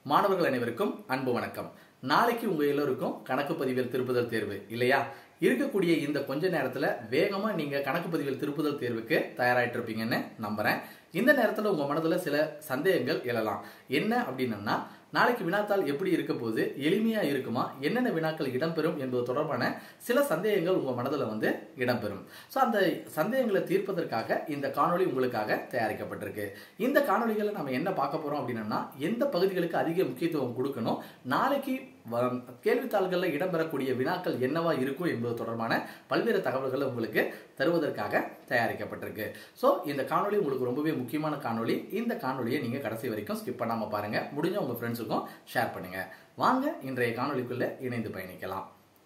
மாணவர்கள் அனைவருக்கும் அன்பு வணக்கம் நாளைக்கு உங்க எல்லோருக்கும் கணக்கு பதிவியல் திருப்புதல் தேர்வு இல்லையா இருக்கக்கூடிய இந்த கொஞ்ச நேரத்துல வேகமா நீங்க கணக்கு பதிவியல் திருப்புதல் தேர்வுக்கு தயாராயிட்டு இருப்பீங்கன்னு நம்புறேன் இந்த நேரத்துல உங்க மனதுல சில சந்தேகங்கள் எழலாம் என்ன அப்படின்னா நாளைக்கு வினாத்தாள் எப்படி இருக்க போகுது எளிமையா இருக்குமா என்னென்ன வினாக்கள் இடம்பெறும் என்பது தொடர்பான சில சந்தேகங்கள் உங்க மனதுல வந்து இடம்பெறும் ஸோ அந்த சந்தேகங்களை தீர்ப்பதற்காக இந்த காணொளி உங்களுக்காக தயாரிக்கப்பட்டிருக்கு இந்த காணொளிகளை நம்ம என்ன பார்க்க போறோம் அப்படின்னா எந்த பகுதிகளுக்கு அதிக முக்கியத்துவம் கொடுக்கணும் நாளைக்கு வ- கேள்வித்தாள்களில் இடம்பெறக்கூடிய வினாக்கள் என்னவா இருக்கும் என்பது தொடர்பான பல்வேறு தகவல்களை உங்களுக்கு தருவதற்காக தயாரிக்கப்பட்டிருக்கு ஸோ இந்த காணொளி உங்களுக்கு ரொம்பவே முக்கியமான காணொளி இந்த காணொளியை நீங்க கடைசி வரைக்கும் ஸ்கிப் பண்ணாம பாருங்க முடிஞ்ச உங்க ஃப்ரெண்ட்ஸுக்கும் ஷேர் பண்ணுங்க வாங்க இன்றைய காணொளிக்குள்ள இணைந்து பயணிக்கலாம்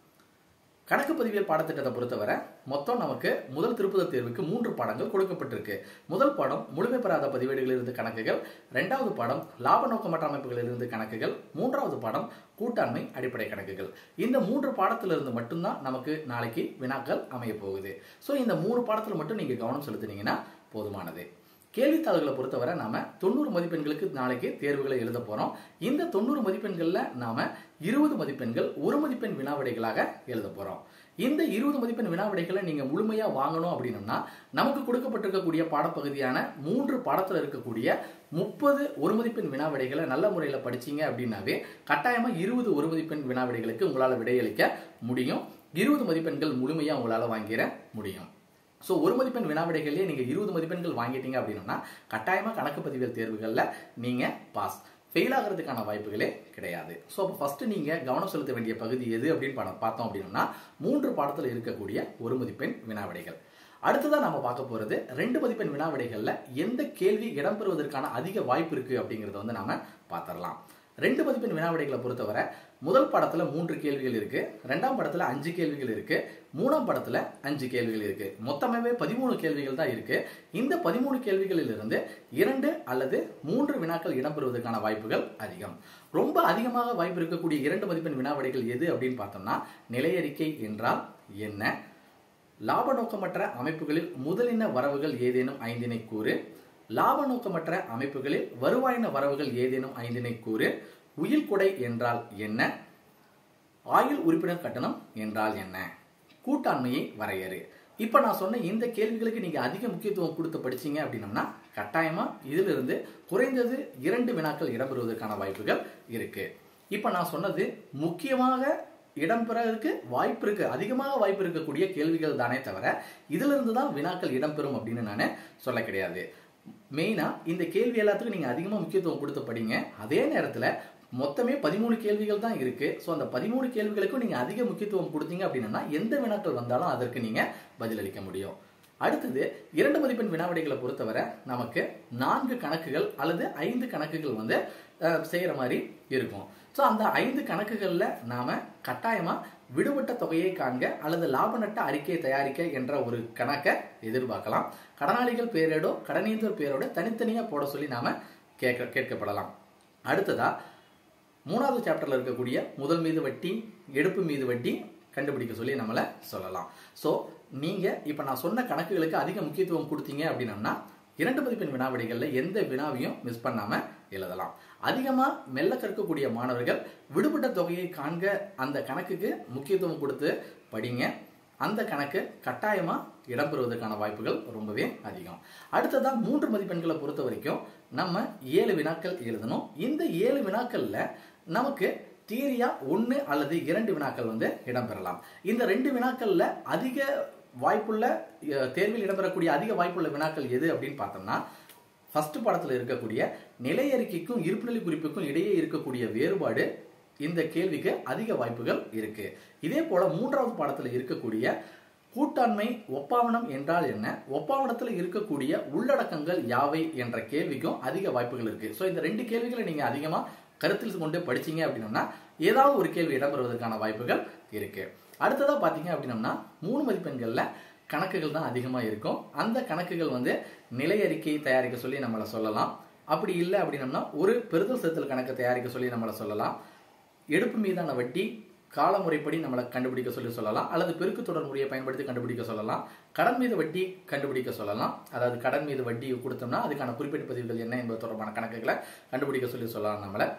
கணக்கு பதிவியல் பாடத்திட்டத்தை பொறுத்தவரை மொத்தம் நமக்கு முதல் திருப்புதல் தேர்வுக்கு மூன்று பாடங்கள் கொடுக்கப்பட்டிருக்கு முதல் பாடம் முழுமை பெறாத பதிவேடுகளிலிருந்து கணக்குகள் இரண்டாவது பாடம் லாப நோக்கமற்ற அமைப்புகளிலிருந்து கணக்குகள் மூன்றாவது பாடம் கூட்டாண்மை அடிப்படை கணக்குகள் இந்த மூன்று பாடத்திலிருந்து மட்டும்தான் நமக்கு நாளைக்கு வினாக்கள் அமைய போகுது ஸோ இந்த மூணு பாடத்தில் மட்டும் நீங்க கவனம் செலுத்தினீங்கன்னா போதுமானது கேள்வித்தாள்களை பொறுத்தவரை நாம தொண்ணூறு மதிப்பெண்களுக்கு நாளைக்கு தேர்வுகளை எழுத போறோம் இந்த தொண்ணூறு மதிப்பெண்கள்ல நாம இருபது மதிப்பெண்கள் ஒரு மதிப்பெண் வினாவிடைகளாக எழுத போறோம் இந்த இருபது மதிப்பெண் வினாவிடைகளை நீங்க முழுமையா வாங்கணும் அப்படின்னா நமக்கு கொடுக்கப்பட்டிருக்கக்கூடிய பாடப்பகுதியான மூன்று பாடத்துல இருக்கக்கூடிய முப்பது ஒரு மதிப்பெண் வினாவிடைகளை நல்ல முறையில் படிச்சீங்க அப்படின்னாவே கட்டாயமா இருபது ஒரு மதிப்பெண் வினாவிடைகளுக்கு உங்களால விடையளிக்க முடியும் இருபது மதிப்பெண்கள் முழுமையா உங்களால வாங்கிட முடியும் ஸோ ஒரு மதிப்பெண் வினாவிடைகள்லேயே நீங்கள் இருபது மதிப்பெண்கள் வாங்கிட்டீங்க அப்படின்னா கட்டாயமாக கணக்கு பதிவியல் தேர்வுகளில் நீங்கள் பாஸ் ஃபெயில் ஆகிறதுக்கான வாய்ப்புகளே கிடையாது ஸோ அப்போ ஃபஸ்ட்டு நீங்கள் கவனம் செலுத்த வேண்டிய பகுதி எது அப்படின்னு பா- பார்த்தோம் அப்படின்னா மூன்று பாடத்தில் இருக்கக்கூடிய ஒரு மதிப்பெண் வினாவிடைகள் அடுத்ததா நம்ம பார்க்க போறது ரெண்டு மதிப்பெண் வினாவிடைகள்ல எந்த கேள்வி இடம்பெறுவதற்கான அதிக வாய்ப்பு இருக்கு அப்படிங்கறத வந்து நாம பார்த்திடலாம் ரெண்டு மதிப்பெண் வினாவிடைகளை பொறுத்தவரை முதல் படத்துல மூன்று கேள்விகள் இருக்கு ரெண்டாம் படத்துல அஞ்சு கேள்விகள் இருக்கு மூணாம் படத்துல அஞ்சு கேள்விகள் இருக்கு மொத்தமாவே பதிமூணு கேள்விகள் தான் இருக்கு இந்த பதிமூணு கேள்விகளில் இருந்து இரண்டு அல்லது மூன்று வினாக்கள் இடம்பெறுவதற்கான வாய்ப்புகள் அதிகம் ரொம்ப அதிகமாக வாய்ப்பு இருக்கக்கூடிய இரண்டு மதிப்பெண் வினாவிடைகள் எது அப்படின்னு பார்த்தோம்னா நிலையறிக்கை என்றால் என்ன லாப நோக்கமற்ற அமைப்புகளில் முதலின வரவுகள் ஏதேனும் ஐந்தினை கூறு லாப நோக்கமற்ற அமைப்புகளில் வருவாயின வரவுகள் ஏதேனும் ஐந்தினை கூறு உயில் கொடை என்றால் என்ன ஆயுள் உறுப்பினர் கட்டணம் என்றால் என்ன கூட்டாண்மையை வரையறு இப்ப நான் சொன்ன இந்த கேள்விகளுக்கு நீங்க அதிக முக்கியத்துவம் கொடுத்து படிச்சீங்க அப்படின்னம்னா கட்டாயமா இதுல இருந்து குறைந்தது இரண்டு வினாக்கள் இடம்பெறுவதற்கான வாய்ப்புகள் இருக்கு இப்ப நான் சொன்னது முக்கியமாக இடம்பெறதுக்கு வாய்ப்பு இருக்கு அதிகமாக வாய்ப்பு இருக்கக்கூடிய கேள்விகள் தானே தவிர இதுல இருந்து தான் வினாக்கள் இடம்பெறும் அப்படின்னு நான் சொல்ல கிடையாது மெயினா இந்த கேள்வி எல்லாத்துக்கும் நீங்க அதிகமா முக்கியத்துவம் கொடுத்து படிங்க அதே நேரத்துல மொத்தமே பதிமூணு கேள்விகள் தான் இருக்கு ஸோ அந்த பதிமூணு கேள்விகளுக்கும் நீங்க அதிக முக்கியத்துவம் கொடுத்தீங்க அப்படின்னா எந்த வினாக்கள் வந்தாலும் அதற்கு நீங்க பதிலளிக்க முடியும் அடுத்தது இரண்டு மதிப்பெண் வினாவிடைகளை பொறுத்தவரை நமக்கு நான்கு கணக்குகள் அல்லது ஐந்து கணக்குகள் வந்து அஹ், செய்யற மாதிரி இருக்கும் ஸோ அந்த ஐந்து கணக்குகள்ல நாம கட்டாயமா விடுபட்ட தொகையை காண்க அல்லது லாப நட்ட அறிக்கையை தயாரிக்க என்ற ஒரு கணக்கை எதிர்பார்க்கலாம் கடனாளிகள் பேரோட கடனீந்தர் பேரோட தனித்தனியா போட சொல்லி நாம கேட்க கேட்கப்படலாம் அடுத்ததா மூணாவது சாப்டர்ல இருக்கக்கூடிய முதல் மீது வட்டி எடுப்பு மீது வட்டி கண்டுபிடிக்க சொல்லி நம்மள சொல்லலாம் ஸோ நீங்க இப்ப நான் சொன்ன கணக்குகளுக்கு அதிக முக்கியத்துவம் கொடுத்தீங்க அப்படின்னம்னா இரண்டு மதிப்பெண் வினாவிடைகள்ல எந்த வினாவையும் மிஸ் பண்ணாம எழுதலாம் அதிகமா மெல்ல கற்கக்கூடிய மாணவர்கள் விடுபட்ட தொகையை காண்க அந்த கணக்குக்கு முக்கியத்துவம் கொடுத்து படிங்க அந்த கணக்கு கட்டாயமா இடம்பெறுவதற்கான வாய்ப்புகள் ரொம்பவே அதிகம் அடுத்ததா மூன்று மதிப்பெண்களை பொறுத்த வரைக்கும் நம்ம ஏழு வினாக்கள் எழுதணும் இந்த ஏழு வினாக்கள்ல நமக்கு தியரியா ஒன்று அல்லது இரண்டு வினாக்கள் வந்து இடம்பெறலாம் இந்த ரெண்டு வினாக்கள்ல அதிக வாய்ப்புள்ள அஹ், தேர்வில் இடம்பெறக்கூடிய அதிக வாய்ப்புள்ள வினாக்கள் எது அப்படின்னு பார்த்தோம்னா ஃபர்ஸ்ட் பாடத்தில் இருக்கக்கூடிய நிலை அறிக்கைக்கும் இருப்புநிலை குறிப்புக்கும் இடையே இருக்கக்கூடிய வேறுபாடு இந்த கேள்விக்கு அதிக வாய்ப்புகள் இருக்கு இதே போல மூன்றாவது பாடத்தில் இருக்கக்கூடிய கூட்டாண்மை ஒப்பாவனம் என்றால் என்ன ஒப்பாவனத்தில் இருக்கக்கூடிய உள்ளடக்கங்கள் யாவை என்ற கேள்விக்கும் அதிக வாய்ப்புகள் இருக்கு ஸோ இந்த ரெண்டு கேள்விகளை நீங்க அதிகமா கருத்தில் கொண்டு படிச்சீங்க அப்படின்னா ஏதாவது ஒரு கேள்வி இடம்பெறுவதற்கான வாய்ப்புகள் இருக்கு அடுத்ததா பாத்தீங்க அப்படின்னம்னா மூணு மதிப்பெண்கள்ல கணக்குகள் தான் அதிகமா இருக்கும் அந்த கணக்குகள் வந்து நிலை அறிக்கை தயாரிக்க சொல்லி நம்மளை சொல்லலாம் அப்படி இல்லை அப்படின்னம்னா ஒரு பெறுதல் செலுத்தல் கணக்கு தயாரிக்க சொல்லி நம்மளை சொல்லலாம் எடுப்பு மீதான வட்டி காலமுறைப்படி நம்மளை கண்டுபிடிக்க சொல்லி சொல்லலாம் அல்லது பெருக்கு தொடர் முறையை பயன்படுத்தி கண்டுபிடிக்க சொல்லலாம் கடன் மீது வட்டி கண்டுபிடிக்க சொல்லலாம் அதாவது கடன் மீது வட்டி கொடுத்தோம்னா அதுக்கான குறிப்பிட்ட பதிவுகள் என்ன என்பது தொடர்பான கணக்குகளை கண்டுபிடிக்க சொல்லி சொல்லலாம் நம்மளை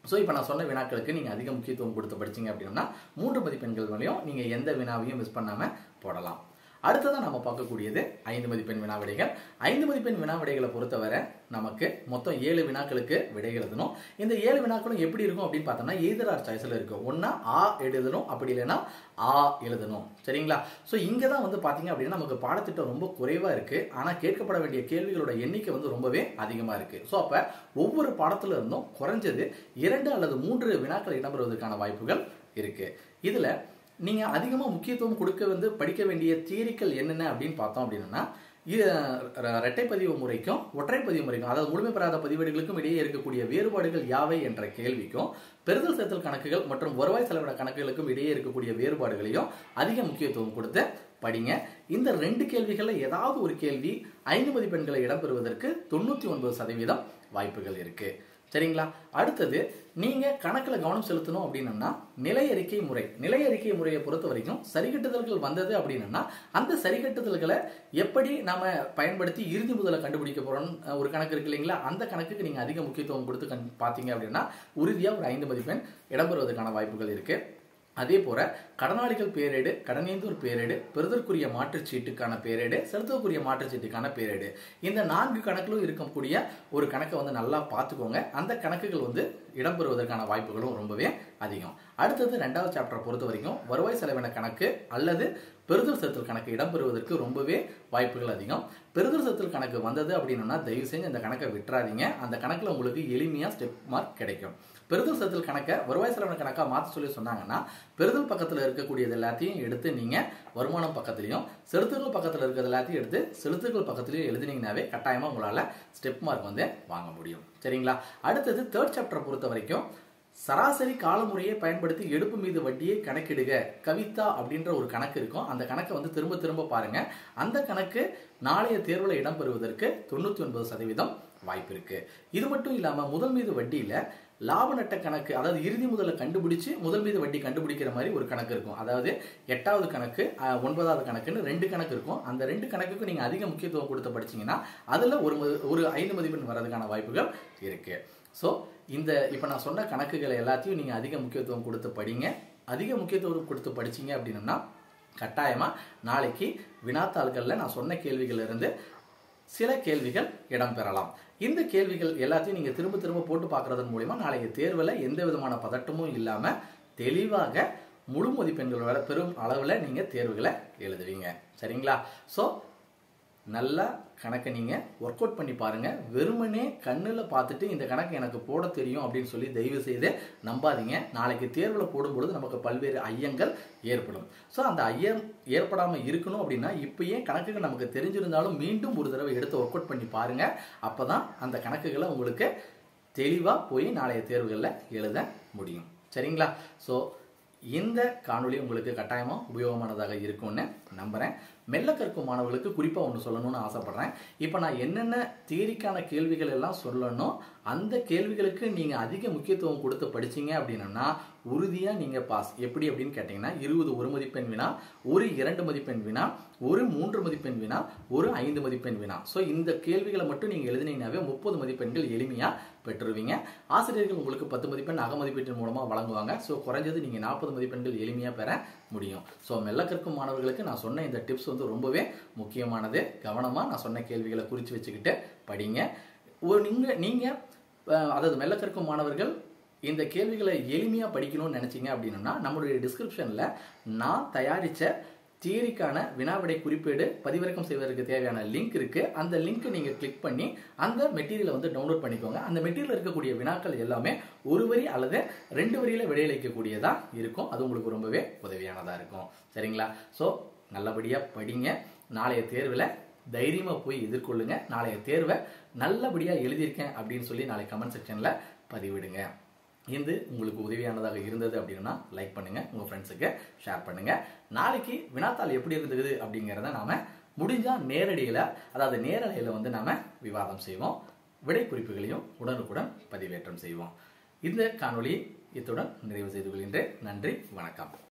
ஸோ இப்போ நான் சொன்ன வினாக்களுக்கு நீங்கள் அதிக முக்கியத்துவம் கொடுத்து படிச்சீங்க அப்படின்னா மூன்று மதிப்பெண்கள் வரையும் நீங்கள் எந்த வினாவையும் மிஸ் பண்ணாமல் போடலாம் அடுத்ததான் நம்ம பார்க்கக்கூடியது ஐந்து மதிப்பெண் வினா விடைகள் ஐந்து மதிப்பெண் வினா விடைகளை பொறுத்தவரை நமக்கு மொத்தம் ஏழு வினாக்களுக்கு விடை எழுதணும் இந்த ஏழு வினாக்களும் எப்படி இருக்கும் அப்படின்னு பார்த்தோம்னா எய்தர் ஆர் சாய்ஸில் இருக்கும் ஒன்றா ஆ எழுதணும் அப்படி இல்லைன்னா ஆ எழுதணும் சரிங்களா ஸோ இங்கே தான் வந்து பார்த்தீங்க அப்படின்னா நமக்கு பாடத்திட்டம் ரொம்ப குறைவாக இருக்குது ஆனால் கேட்கப்பட வேண்டிய கேள்விகளோட எண்ணிக்கை வந்து ரொம்பவே அதிகமாக இருக்குது ஸோ அப்போ ஒவ்வொரு பாடத்துல இருந்தும் குறைஞ்சது இரண்டு அல்லது மூன்று வினாக்கள் இடம்பெறுவதற்கான வாய்ப்புகள் இருக்குது இதில் நீங்கள் அதிகமாக முக்கியத்துவம் கொடுக்க வந்து படிக்க வேண்டிய தியரிக்கல் என்னென்ன அப்படின்னு பார்த்தோம் அப்படின்னா இது ர- இரட்டைப்பதிவு முறைக்கும் ஒற்றைப்பதிவு முறைக்கும் அதாவது முழுமை பெறாத பதிவேடுகளுக்கும் இடையே இருக்கக்கூடிய வேறுபாடுகள் யாவை என்ற கேள்விக்கும் பெறுதல் சேர்த்தல் கணக்குகள் மற்றும் வருவாய் செலவின கணக்குகளுக்கும் இடையே இருக்கக்கூடிய வேறுபாடுகளையும் அதிக முக்கியத்துவம் கொடுத்து படிங்க இந்த ரெண்டு கேள்விகளில் ஏதாவது ஒரு கேள்வி ஐந்து மதிப்பெண்களை இடம்பெறுவதற்கு தொண்ணூற்றி ஒன்பது சதவீதம் வாய்ப்புகள் இருக்கு சரிங்களா அடுத்தது நீங்க கணக்குல கவனம் செலுத்தணும் அப்படின்னா நிலை அறிக்கை முறை நிலை அறிக்கை முறையை பொறுத்த வரைக்கும் சரிகட்டுதல்கள் வந்தது அப்படின்னா அந்த சரிகட்டுதல்களை எப்படி நாம பயன்படுத்தி இறுதி முதலை கண்டுபிடிக்க போறோம் ஒரு கணக்கு இருக்கு இல்லைங்களா அந்த கணக்குக்கு நீங்க அதிக முக்கியத்துவம் கொடுத்து கண் பார்த்தீங்க அப்படின்னா உறுதியா ஒரு ஐந்து மதிப்பெண் இடம்பெறுவதற்கான வாய்ப்புகள் இருக்கு அதே போல கடனாளிகள் பேரேடு கடனேந்தூர் பேரேடு பெறுதற்குரிய மாற்றுச் சீட்டுக்கான பேரேடு செலுத்தக்கூடிய மாற்றுச் சீட்டுக்கான பேரேடு இந்த நான்கு கணக்கிலும் இருக்கக்கூடிய ஒரு கணக்கை வந்து நல்லா பார்த்துக்கோங்க அந்த கணக்குகள் வந்து இடம்பெறுவதற்கான வாய்ப்புகளும் ரொம்பவே அதிகம் அடுத்தது ரெண்டாவது சாப்டரை பொறுத்த வரைக்கும் வருவாய் செலவின கணக்கு அல்லது பெறுதல் செலுத்தல் கணக்கு இடம்பெறுவதற்கு ரொம்பவே வாய்ப்புகள் அதிகம் பெறுதல் செலுத்தல் கணக்கு வந்தது அப்படின்னா தயவு செஞ்சு அந்த கணக்கை விட்டுறாதீங்க அந்த கணக்கில் உங்களுக்கு எளிமையாக ஸ்டெப் மார்க் கிடைக்கும் பெறுதல் செலுத்தல் கணக்கை வருவாய் செலவின கணக்காக மாற்ற சொல்லி சொன்னாங்கன்னா பெறுதல் பக்கத்தில் இருக்கக்கூடியது எல்லாத்தையும் எடுத்து நீங்கள் வருமானம் பக்கத்துலையும் செலுத்துகள் பக்கத்தில் இருக்கிறது எல்லாத்தையும் எடுத்து செலுத்துகள் பக்கத்துலையும் எழுதினீங்கனாவே கட்டாயமாக உங்களால் ஸ்டெப் மார்க் வந்து வாங்க முடியும் சரிங்களா அடுத்தது தேர்ட் சாப்டரை பொறுத்த வரைக்கும் சராசரி காலமுறையை பயன்படுத்தி எடுப்பு மீது வட்டியை கணக்கிடுக கவிதா அப்படின்ற ஒரு கணக்கு இருக்கும் அந்த கணக்கை வந்து திரும்ப திரும்ப பாருங்க அந்த கணக்கு நாளைய தேர்வில் இடம்பெறுவதற்கு தொண்ணூற்றி ஒன்பது சதவீதம் வாய்ப்பு இருக்கு இது மட்டும் இல்லாமல் முதல் மீது வட்டியில் லாப நட்ட கணக்கு அதாவது இறுதி முதல்ல கண்டுபிடிச்சு முதல் மீது வட்டி கண்டுபிடிக்கிற மாதிரி ஒரு கணக்கு இருக்கும் அதாவது எட்டாவது கணக்கு அஹ், ஒன்பதாவது கணக்குன்னு ரெண்டு கணக்கு இருக்கும் அந்த ரெண்டு கணக்குக்கு நீங்கள் அதிக முக்கியத்துவம் கொடுத்து படிச்சீங்கன்னா அதில் ஒரு மதி- ஒரு ஐந்து மதிப்பெண் வர்றதுக்கான வாய்ப்புகள் இருக்கு ஸோ இந்த இப்போ நான் சொன்ன கணக்குகளை எல்லாத்தையும் நீங்கள் அதிக முக்கியத்துவம் கொடுத்து படிங்க அதிக முக்கியத்துவம் கொடுத்து படிச்சீங்க அப்படின்னா கட்டாயமாக நாளைக்கு வினாத்தாள்களில் நான் சொன்ன கேள்விகள் இருந்து சில கேள்விகள் இடம்பெறலாம் இந்த கேள்விகள் எல்லாத்தையும் நீங்கள் திரும்ப திரும்ப போட்டு பார்க்கறதன் மூலிமா நாளைக்கு தேர்வில் எந்த விதமான பதட்டமும் இல்லாமல் தெளிவாக முழு மதிப்பெண்களோட பெரும் அளவில் நீங்கள் தேர்வுகளை எழுதுவீங்க சரிங்களா ஸோ நல்லா கணக்கை நீங்கள் ஒர்க் அவுட் பண்ணி பாருங்கள் வெறுமனே கண்ணில் பார்த்துட்டு இந்த கணக்கு எனக்கு போட தெரியும் அப்படின்னு சொல்லி தயவு செய்து நம்பாதீங்க நாளைக்கு தேர்வில் போடும்பொழுது நமக்கு பல்வேறு ஐயங்கள் ஏற்படும் ஸோ அந்த ஐயம் ஏற்படாமல் இருக்கணும் அப்படின்னா இப்பயே கணக்குகள் நமக்கு தெரிஞ்சிருந்தாலும் மீண்டும் ஒரு தடவை எடுத்து ஒர்க் அவுட் பண்ணி பாருங்கள் அப்போ தான் அந்த கணக்குகளை உங்களுக்கு தெளிவாக போய் நாளைய தேர்வுகளில் எழுத முடியும் சரிங்களா ஸோ இந்த காணொளி உங்களுக்கு கட்டாயமாக உபயோகமானதாக இருக்கும்னு நம்புகிறேன் மெல்ல கற்கும் மாணவர்களுக்கு குறிப்பாக ஒன்று சொல்லணும்னு ஆசைப்பட்றேன் இப்போ நான் என்னென்ன தியரிக்கான கேள்விகள் எல்லாம் சொல்லணும் அந்த கேள்விகளுக்கு நீங்கள் அதிக முக்கியத்துவம் கொடுத்து படிச்சீங்க அப்படின்னா உறுதியாக நீங்கள் பாஸ் எப்படி அப்படின்னு கேட்டிங்கன்னா இருபது ஒரு மதிப்பெண் வினா ஒரு இரண்டு மதிப்பெண் வினா ஒரு மூன்று மதிப்பெண் வினா ஒரு ஐந்து மதிப்பெண் வினா ஸோ இந்த கேள்விகளை மட்டும் நீங்கள் எழுதினீங்கன்னாவே முப்பது மதிப்பெண்கள் எளிமையாக பெற்றுருவீங்க ஆசிரியர்கள் உங்களுக்கு பத்து மதிப்பெண் அக மதிப்பீட்டின் மூலமாக வழங்குவாங்க ஸோ குறைஞ்சது நீங்கள் நாற்பது மதிப்பெண்கள் எளிமையாக பெற முடியும் ஸோ மெல்ல கற்கும் மாணவர்களுக்கு நான் சொன்ன இந்த டிப்ஸ் வந்து ரொம்பவே முக்கியமானது கவனமாக நான் சொன்ன கேள்விகளை குறித்து வச்சுக்கிட்டு படிங்க ஒரு நீங்கள் நீங்கள் அதாவது மெல்ல கற்கும் மாணவர்கள் இந்த கேள்விகளை எளிமையாக படிக்கணும்னு நினச்சிங்க அப்படின்னா நம்மளுடைய டிஸ்கிரிப்ஷனில் நான் தயாரித்த தியரிக்கான வினாவிடை குறிப்பேடு பதிவிறக்கம் செய்வதற்கு தேவையான லிங்க் இருக்கு அந்த லிங்க் நீங்க கிளிக் பண்ணி அந்த மெட்டீரியலை வந்து டவுன்லோட் பண்ணிக்கோங்க அந்த மெட்டீரியல் இருக்கக்கூடிய வினாக்கள் எல்லாமே ஒரு வரி அல்லது ரெண்டு வரியில விடையளிக்கக்கூடியதா இருக்கும் அது உங்களுக்கு ரொம்பவே உதவியானதா இருக்கும் சரிங்களா ஸோ நல்லபடியா படிங்க நாளைய தேர்வில் தைரியமாக போய் எதிர்கொள்ளுங்க நாளைய தேர்வை நல்லபடியாக எழுதியிருக்கேன் அப்படின்னு சொல்லி நாளை கமெண்ட் செக்ஷனில் பதிவிடுங்க இது உங்களுக்கு உதவியானதாக இருந்தது அப்படின்னா லைக் பண்ணுங்க உங்க ஃப்ரெண்ட்ஸுக்கு ஷேர் பண்ணுங்க நாளைக்கு வினாத்தாள் எப்படி இருந்தது அப்படிங்கிறத நாம முடிஞ்சா நேரடியில் அதாவது நேரலையில் வந்து நாம விவாதம் செய்வோம் விடை குறிப்புகளையும் உடனுக்குடன் பதிவேற்றம் செய்வோம் இந்த காணொளி இத்துடன் நிறைவு செய்து கொள்கின்றேன் நன்றி வணக்கம்